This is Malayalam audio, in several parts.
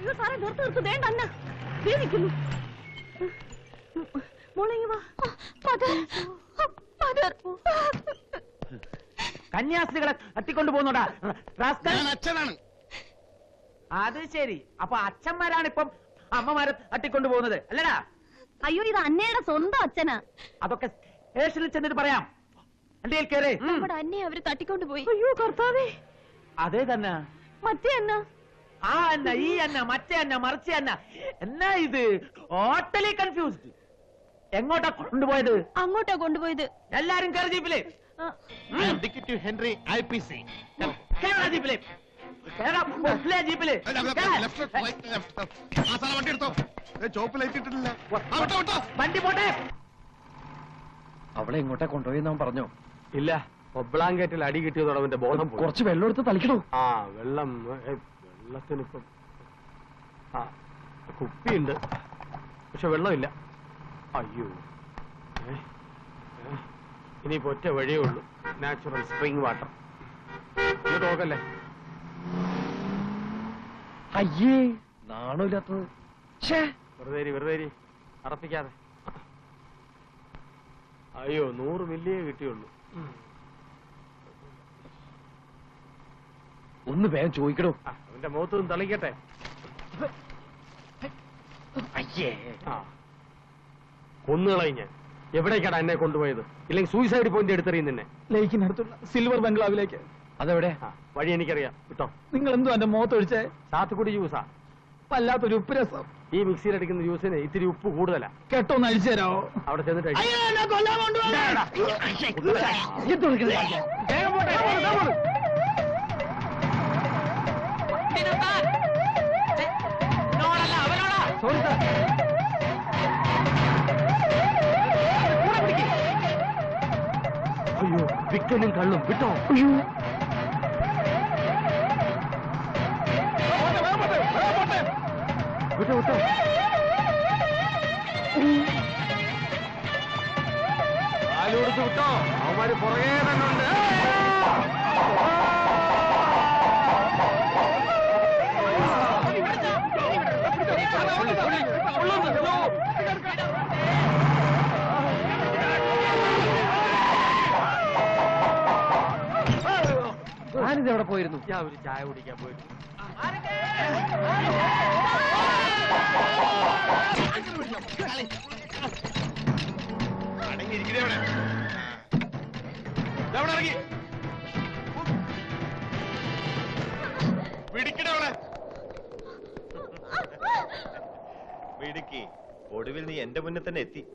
അയ്യോ സാറേ നിർത്ത് നിർത്ത് വേണ്ട അന്ന വേദിക്കുന്നു മോളെ ഇങ്ങ് വാ കന്യാസ്ത്രീകളെ തട്ടിക്കൊണ്ടു പോകുന്നോടാ റാസ്കൽ. ഞാൻ അച്ഛനാണ് അത് ശരി അപ്പൊ അച്ഛന്മാരാണ് ഇപ്പം അമ്മമാരെ തട്ടിക്കൊണ്ടു പോകുന്നത് അല്ലടാ അയ്യോ ഇത് അന്നയുടെ സ്വന്തം അച്ഛനാ അതൊക്കെ സ്റ്റേഷനിൽ ചെന്നിട്ട് പറയാം വണ്ടിയിൽ കയറി നമ്മുടെ അന്നയെ അവര് തട്ടിക്കൊണ്ടുപോയി അയ്യോ കർത്താവേ അതേ തന്നെ മറ്റേ അന്ന ആ അന്ന ഈ അന്ന മറ്റേ അന്ന മറിച്ച അന്ന എന്നാ ഇത് ടോട്ടലി കൺഫ്യൂസ്ഡ് എങ്ങോട്ടാ കൊണ്ടുപോയത് അങ്ങോട്ടാ കൊണ്ടുപോയത് എല്ലാരും കയറി ജീപ്പില് ആ, ഡിക്കറ്റ് ഹെൻറി ഐ പി സി കേറാ ജീപ്പില് കേറാ ബസ്സിലെ ജീപ്പില് കേറാ. ആ സാറേ വണ്ടി എടുത്തോ ഏ, ചോപ്പ് ലൈറ്റ് ഇട്ടിട്ടില്ല ആ, വിട്ടോ വിട്ടോ വണ്ടി പോട്ടെ അവളെ ഇങ്ങോട്ടെ കൊണ്ടുപോയി പറഞ്ഞോ ഇല്ല ഒബ്ലാങ്കേറ്റിൽ അടി കിട്ടിയതോടെ അവന്റെ ബോധം പോയി കുറച്ച് വെള്ളം എടുത്ത് തളിക്കണോ ആ വെള്ളം ഏ, വെള്ളത്തിനിപ്പം ആ കുപ്പിയുണ്ട് പക്ഷെ വെള്ളമില്ല അയ്യോ ഏ, ഏ, ഇനിയിപ്പോ ഒറ്റ വഴിയേ ഉള്ളൂ നാച്ചുറൽ സ്പ്രിംഗ് വാട്ടർ ഇത് നോക്കല്ലേ അയ്യേ നാണമില്ലാത്തത് ഛേ വെറുതെ ഇരി, വെറുതെ ഇരി. അടപ്പിക്കാതെ അയ്യോ നൂറ് മില്ലിയേ കിട്ടിയുള്ളൂ ഒന്ന് വേഗം ചോദിക്കണോ ആ, അവന്റെ മുഖത്ത് നിന്ന് തളിക്കട്ടെ അയ്യേ ആ കൊന്നുകളയും ഞാൻ എവിടേക്കാണ് എന്നെ കൊണ്ടുപോയത് ഇല്ലെങ്കിൽ സൂയിസൈഡ് പോയിന്റ് എടുത്തെറിയും നിന്നെ ലേക്കിനടുത്തുള്ള സിൽവർ ബംഗ്ലാവിലേക്ക് അതെവിടെ ആ, വഴി എനിക്കറിയാം കിട്ടോ നിങ്ങൾ എന്തോ എന്റെ മുഖത്തൊഴിച്ചേ സാത്തുക്കുടി ജ്യൂസാ വല്ലാത്തൊരു ഉപ്പ് രസം ഈ മിക്സിയിൽ അടിക്കുന്ന ജ്യൂസിന് ഇത്തിരി ഉപ്പ് കൂടുതലാ കെട്ടൊന്ന് അഴിച്ചു തരാമോ അവിടെ ചെന്നിട്ട് അടി. അയ്യോ എന്നെ കൊല്ലാൻ കൊണ്ടുപോകാ വേഗം പോട്ടെ വേഗം പോട്ടെ. ഛെ, എന്നോടല്ല, അവനോടാ. സോറി സാർ കൂടെ പിടിക്ക്. അയ്യോ വിക്കനും കള്ളും വിട്ടോ വിട്ടോ വിട്ടോ കാലുകൊടുത്ത് വിട്ടോ അവന്മാര് പുറകെ തന്നെ ഉണ്ട് ഞാനിത് എവിടെ പോയിരുന്നു ഞാൻ ഒരു ചായ കുടിക്കാൻ പോയിട്ട് അടങ്ങിയിരിക്കണേ അവിടെ ദാ അവിടെ ഇറങ്ങി പിടിക്കണേ അവിടെ മിടുക്കി ഒടുവിൽ നീ എന്റെ മുന്നിൽ തന്നെ എത്തി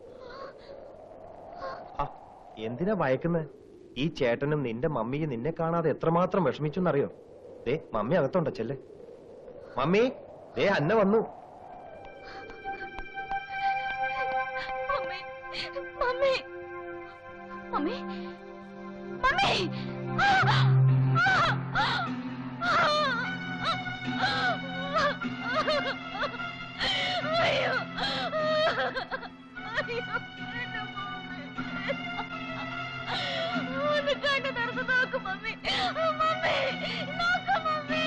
ആ, എന്തിനാ ഭയക്കുന്നത് ഈ ചേട്ടനും നിന്റെ മമ്മിയും നിന്നെ കാണാതെ എത്രമാത്രം വിഷമിച്ചു എന്നറിയോ ദേ മമ്മി അകത്തുണ്ടോ ചെല്ലേ മമ്മി ദേ അന്ന വന്നു മമ്മി മമ്മി മമ്മി മമ്മി അയ്യോ അയ്യോ എന്റെ മമ്മി ഒന്ന് കണ്ണു തുറന്ന് നോക്ക് മമ്മി മമ്മി നോക്ക് മമ്മി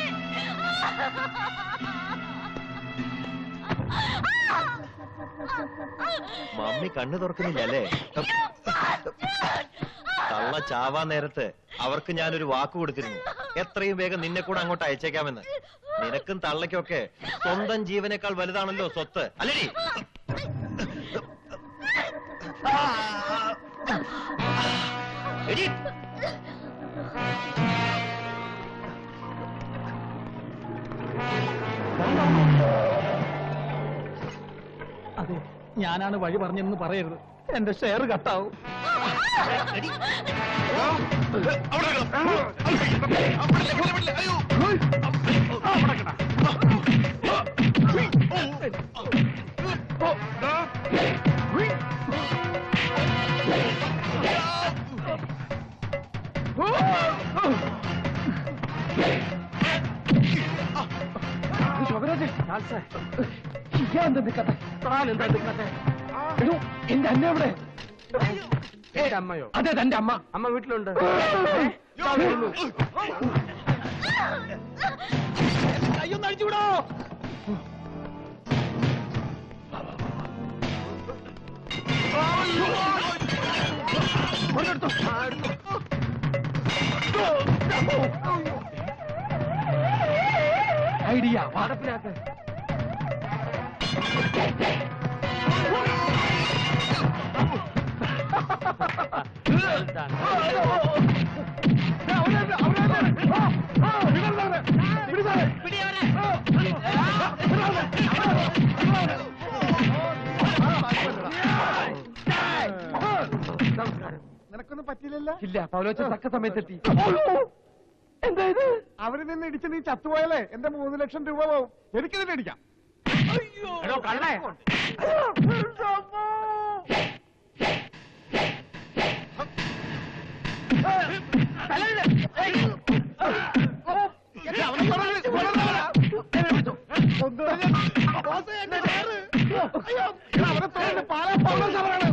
മമ്മി കണ്ണു തുറക്കുന്നില്ല അല്ലേ തള്ള ചാവാൻ നേരത്ത് അവർക്ക് ഞാനൊരു വാക്ക് കൊടുത്തിരുന്നു എത്രയും വേഗം നിന്നെ കൂടെ അങ്ങോട്ട് അയച്ചേക്കാമെന്ന് നിനക്കും തള്ളയ്ക്കൊക്കെ സ്വന്തം ജീവനേക്കാൾ വലുതാണല്ലോ സ്വത്ത് അല്ലേടി എടി അതെ ഞാനാണ് വഴി പറഞ്ഞെന്ന് പറയരുത് എന്റെ ഷെയർ കട്ടാവും അവിടെ ഇടണം. അവിടെ ഇല്ല, ഇവിടെ ഇല്ല. അയ്യോ. ശോഭരാജ് ചാൾസേ, ഞാൻ എന്താ നിൽക്കട്ടെ താൻ എന്താ നിൽക്കട്ടെ? എടോ എന്റെ അന്ന എവിടെ എന്റെ അമ്മയോ അതെ തന്റെ അമ്മ അമ്മ വീട്ടിലുണ്ട് ഏ? ദാ വരുന്നു. കയ്യൊന്ന് അഴിച്ചുവിടോ ഐഡിയ വാടപ്പിലാക്ക് നിനക്കൊന്നും പറ്റിയില്ലല്ലോ ഇല്ല പൗലോച്ച തക്ക സമയത്തെത്തി എന്താ ഇത് അവര് നിന്ന് ഇടിച്ച് നീ ചത്തുപോയാലേ എന്റെ മൂന്ന് ലക്ഷം രൂപ പോവും എനിക്ക് തന്നെ ഇടിക്കാം എടോ കള്ളേ അവനെ കൊല്ലരുത്, കൊല്ലരുത്. കൊന്നുകളഞ്ഞ ബോസേ, എന്റെ കാറ്. അയ്യോ, അവനെ തൊഴിൽ പാലാ പൗലോസ് അവരാണ്.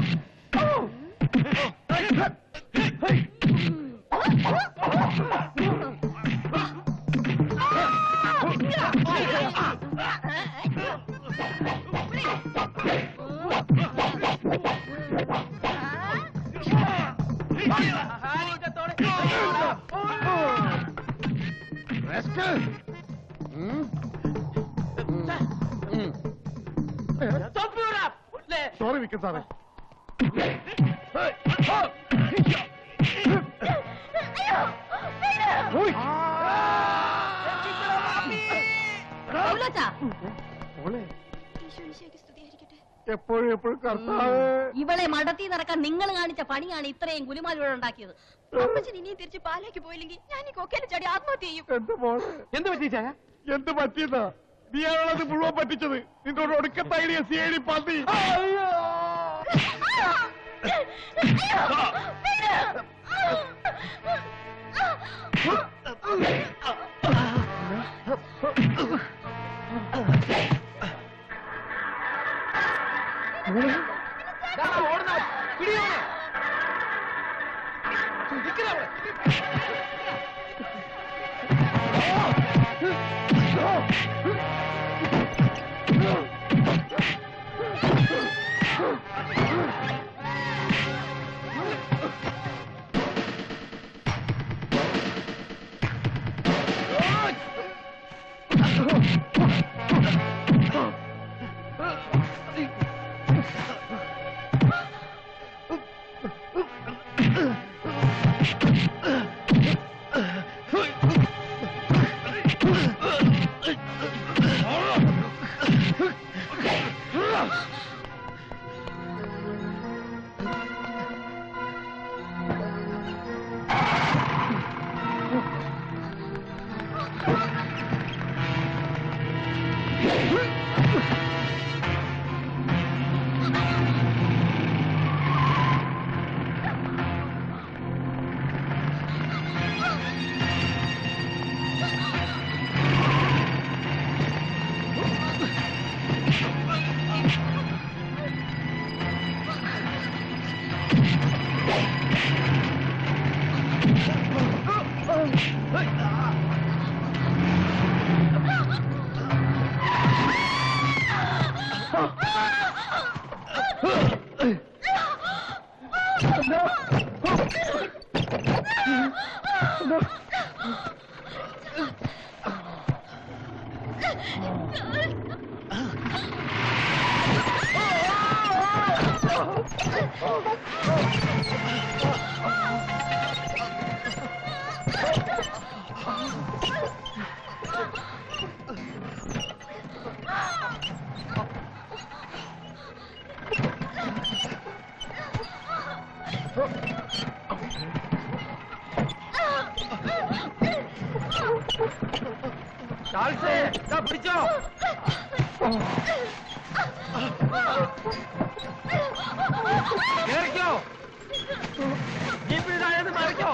Rascal. ഉം. ഉം. സോറി വിക്രം സാറേ ഉയ്. പൗലോച്ചാ, മോളെ ഈശോ ഈശോയ്ക്ക് സ്തുതിയായിരിക്കട്ടെ. എപ്പോഴും എപ്പോഴും കർത്താവ് ഇവളെ മടത്തി നിറക്കാൻ നിങ്ങൾ കാണിച്ച പണിയാണ് ഇത്രയും ഗുലുമാൽ ഇവിടെ ഉണ്ടാക്കിയത് അമ്മച്ചൻ ഇനിയും തിരിച്ച് പാലേക്ക് പോയില്ലെങ്കിൽ ഞാൻ ഈ കൊക്കയിൽ ചാടി ആത്മഹത്യ ചെയ്യും എന്റെ മോളെ എന്ത് പറ്റി ചായ എന്ത് പറ്റിയതാ നീയാണത് മുഴുവൻ പറ്റിച്ചത് നിന്നോട് ഒടുക്കത്തെ idea C I D party അയ്യോ, വിട്. ചാൾസേ ദാ പിടിച്ചോ കേറിക്കോ ജീപ്പിൽ താഴെ മറിക്കോ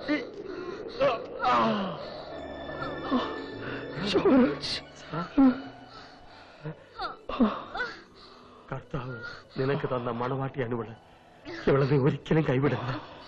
കർത്താവ് നിനക്ക് തന്ന മണവാട്ടിയാണ് ഇവള് ഇവളെ നീ ഒരിക്കലും കൈവിടല്ല